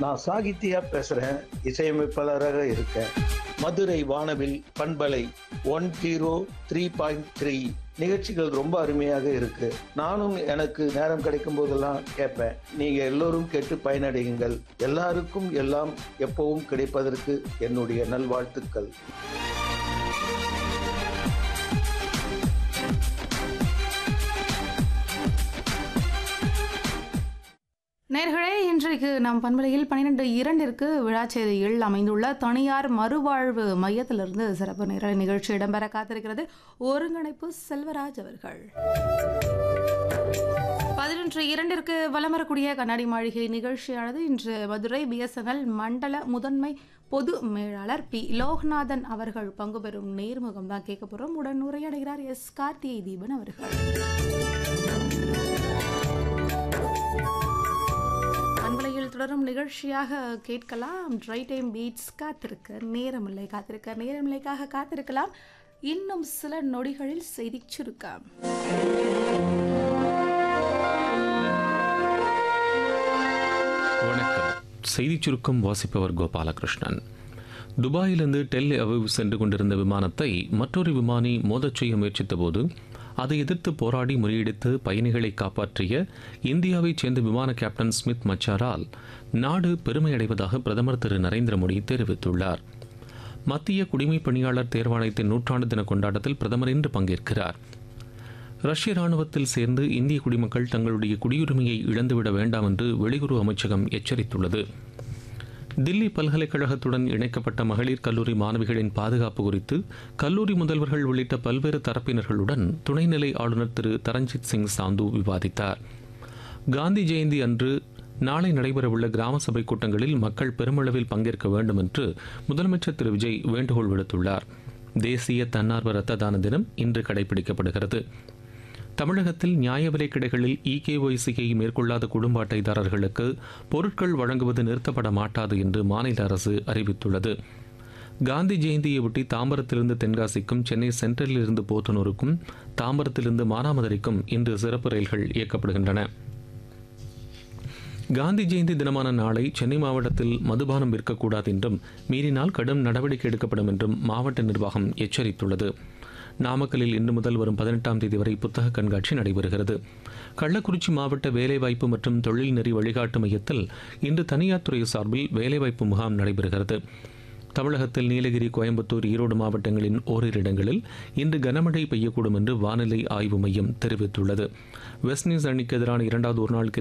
நான் சாகித்யா பேசுறேன் இசையமைப்பாளராக இருக்கேன் மதுரை வானவில் பண்பலை one zero three point three நிகழ்ச்சிகள் ரொம்ப அருமையாக இருக்கு நானும் எனக்கு நேரம் கிடைக்கும் போதெல்லாம் கேட்பேன் நீங்க எல்லோரும் கேட்டு பயனடையுங்கள் எல்லாருக்கும் எல்லாம் எப்பவும் கிடைப்பதற்கு என்னுடைய நல்வாழ்த்துக்கள் நேர்களே இன்றைக்கு நம் பண்பலையில் பன்னிரெண்டு இரண்டிற்கு விழாச்சேரியில் அமைந்துள்ள தனியார் மறுவாழ்வு மையத்திலிருந்து சிறப்பு நேரலை நிகழ்ச்சி இடம்பெற காத்திருக்கிறது ஒருங்கிணைப்பு செல்வராஜ் அவர்கள் பதினொன்று இரண்டிற்கு வலம் வரக்கூடிய கண்ணாடி மாளிகை நிகழ்ச்சியானது இன்று மதுரை பிஎஸ்என்எல் மண்டல முதன்மை பொது மேலாளர் பி லோகநாதன் அவர்கள் பங்கு பெறும் நேர்முகம் தான் கேட்க போறோம் உடன் உரையாடுகிறார் எஸ் கார்த்திகை தீபன் அவர்கள் அன்பலையில் தொடரும் நிகழ்ச்சியாக கேட்கலாம் ட்ரை டைம் பீட்ஸ் காத்திருக்க நேரமில்லை காத்திருக்க நேரமில்லைக்காக காத்திருக்கலாம் இன்னும் சில நொடிகளில் செய்தி சுருக்கம் வணக்கம் செய்திச் சுருக்கம் வாசிப்பவர் கோபாலகிருஷ்ணன் துபாயிலிருந்து டெல் அவிவ் சென்று கொண்டிருந்த விமானத்தை மற்றொரு விமானி மோதச் செய்ய முயற்சித்தபோது அதை எதிர்த்து போராடி முறியடித்து பயணிகளை காப்பாற்றிய இந்தியாவைச் சேர்ந்த விமான கேப்டன் ஸ்மித் மச்சாரால் நாடு பெருமை அடைவதாக பிரதமர் திரு நரேந்திர மோடி தெரிவித்துள்ளார் மத்திய குடிமைப் பணியாளர் தேர்வாணையத்தின் நூற்றாண்டு தின கொண்டாட்டத்தில் பிரதமர் இன்று பங்கேற்கிறார் ரஷ்ய ராணுவத்தில் சேர்ந்து இந்திய குடிமக்கள் தங்களுடைய குடியுரிமையை இழந்துவிட வேண்டாம் என்று வெளியுறவு அமைச்சகம் எச்சரித்துள்ளது தில்லி பல்கலைக்கழகத்துடன் இணைக்கப்பட்ட மகளிர் கல்லூரி மாணவிகளின் பாதுகாப்பு குறித்து கல்லூரி முதல்வர்கள் உள்ளிட்ட பல்வேறு தரப்பினர்களுடன் துணைநிலை ஆளுநர் திரு தரஞ்சித் சிங் சாந்து விவாதித்தார் காந்தி ஜெயந்தி அன்று நாளை நடைபெறவுள்ள கிராம சபை கூட்டங்களில் மக்கள் பெருமளவில் பங்கேற்க வேண்டும் என்று முதலமைச்சர் திரு விஜய் வேண்டுகோள் விடுத்துள்ளார் தேசிய தன்னார்வ இரத்த தான தினம் இன்று கடைபிடிக்கப்படுகிறது தமிழகத்தில் நியாய விலைக் கடைகளில் இகேஒய்சியை மேற்கொள்ளாத குடும்ப அட்டைதாரர்களுக்கு பொருட்கள் வழங்குவது நிறுத்தப்பட மாட்டாது என்று மாநில அரசு அறிவித்துள்ளது காந்தி ஜெயந்தியையொட்டி தாம்பரத்திலிருந்து தென்காசிக்கும் சென்னை சென்ட்ரலில் இருந்து போத்தனூருக்கும் தாம்பரத்திலிருந்து மானாமதுரைக்கும் இன்று சிறப்பு ரயில்கள் இயக்கப்படுகின்றன காந்தி ஜெயந்தி தினமான நாளை சென்னை மாவட்டத்தில் மதுபானம் விற்கக்கூடாது என்றும் மீறினால் கடும் நடவடிக்கை எடுக்கப்படும் என்றும் மாவட்ட நிர்வாகம் எச்சரித்துள்ளது நாமக்கல்லில் இன்று முதல் வரும் பதினெட்டாம் தேதி வரை புத்தக கண்காட்சி நடைபெறுகிறது கள்ளக்குறிச்சி மாவட்ட வேலைவாய்ப்பு மற்றும் தொழில் நெறி வழிகாட்டு மையத்தில் இன்று தனியார் துறை சார்பில் வேலைவாய்ப்பு முகாம் நடைபெறுகிறது தமிழகத்தில் நீலகிரி கோயம்புத்தூர் ஈரோடு மாவட்டங்களின் ஓரிரு இடங்களில் இன்று கனமழை பெய்யக்கூடும் என்று வானிலை ஆய்வு மையம் தெரிவித்துள்ளது வெஸ்ட் இண்டீஸ் அணிக்கு எதிரான இரண்டாவது ஒருநாள்